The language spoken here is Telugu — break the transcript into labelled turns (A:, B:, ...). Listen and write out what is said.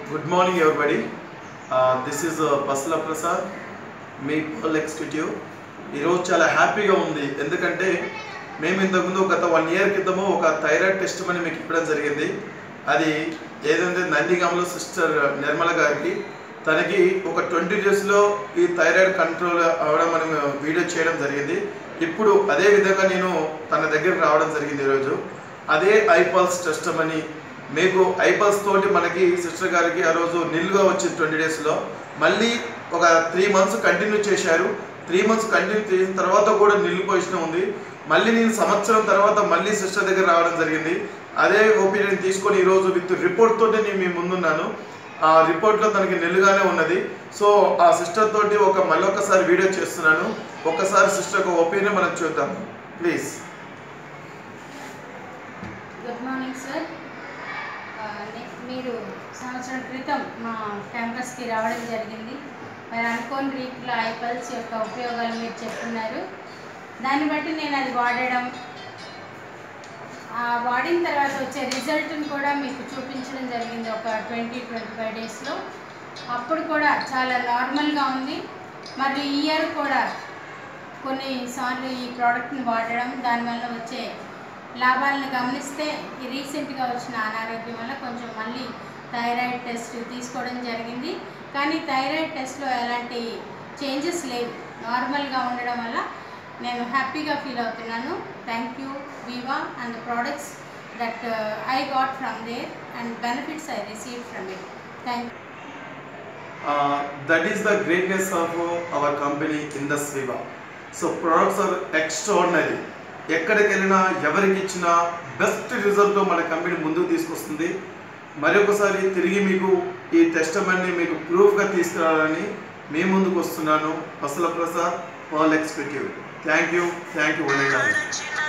A: good morning everybody this is Basala Prasad మీ పర్ల్ ఎగ్జిక్యూటివ్ ఈరోజు చాలా హ్యాపీగా ఉంది ఎందుకంటే మేము ఇంతకుముందు గత వన్ ఇయర్ క్రితము ఒక థైరాయిడ్ టెస్ట్ అని మీకు ఇవ్వడం జరిగింది అది ఏదంటే నందిగామలో సిస్టర్ నిర్మల గారికి తనకి ఒక ట్వంటీ డేస్లో ఈ థైరాయిడ్ కంట్రోల్ అవ్వడం మనం వీడియో చేయడం జరిగింది ఇప్పుడు అదే విధంగా నేను తన దగ్గరికి రావడం జరిగింది ఈరోజు అదే ఐపల్స్ టెస్ట్ అని మీకు ఐపల్స్ తోటి మనకి సిస్టర్ గారికి ఆ రోజు నిల్గా వచ్చింది ట్వంటీ డేస్లో మళ్ళీ ఒక త్రీ మంత్స్ కంటిన్యూ చేశారు త్రీ మంత్స్ కంటిన్యూ చేసిన తర్వాత కూడా నిల్లు పొజిషన్ ఉంది మళ్ళీ నేను సంవత్సరం తర్వాత మళ్ళీ సిస్టర్ దగ్గర రావడం జరిగింది అదే ఒపీనియన్ తీసుకొని ఈరోజు విత్ రిపోర్ట్ తోటి నేను మీ ముందున్నాను ఆ రిపోర్ట్లో తనకి నిల్లుగానే ఉన్నది సో ఆ సిస్టర్ తోటి ఒక మళ్ళీ ఒకసారి వీడియో చేస్తున్నాను ఒకసారి సిస్టర్ ఒక ఒపీనియన్ మనం చూద్దాం ప్లీజ్
B: గుడ్ మార్నింగ్ సార్ ఆ, నే- మీరు సంవత్సరం క్రితం మా క్యాంపస్కి రావడం జరిగింది మరి అనుకోని రీతిలో ఐపల్స్ యొక్క ఉపయోగాలు మీరు చెప్తున్నారు దాన్ని బట్టి నేను అది వాడడం ఆ వాడిన తర్వాత వచ్చే రిజల్ట్ని కూడా మీకు చూపించడం జరిగింది ఒక ట్వంటీ ట్వంటీ ఫైవ్ డేస్లో అప్పుడు కూడా చాలా నార్మల్గా ఉంది మరి ఈ ఇయర్ కూడా కొన్నిసార్లు ఈ ప్రోడక్ట్ని వాడడం దానివల్ల వచ్చే లాభాలను గమనిస్తే ఈ రీసెంట్గా వచ్చిన అనారోగ్యం వల్ల కొంచెం మళ్ళీ థైరాయిడ్ టెస్ట్ తీసుకోవడం జరిగింది కానీ థైరాయిడ్ టెస్ట్లో ఎలాంటి చేంజెస్ లేవు నార్మల్గా ఉండడం వల్ల నేను హ్యాపీగా ఫీల్ అవుతున్నాను thank you Viva and the products that I got from there and benefits I receive from it thank
A: that is the greatness of our company in the Viva so products are extraordinary ఎక్కడికి వెళ్ళినా ఎవరికి ఇచ్చినా బెస్ట్ రిజల్ట్ మన కంపెనీ ముందుకు తీసుకొస్తుంది మరొకసారి తిరిగి మీకు ఈ టెస్టమన్ని మీకు ప్రూఫ్గా తీసుకురావాలని మీ ముందుకు వస్తున్నాను Basala Prasad pearl executive thank you thank you one and all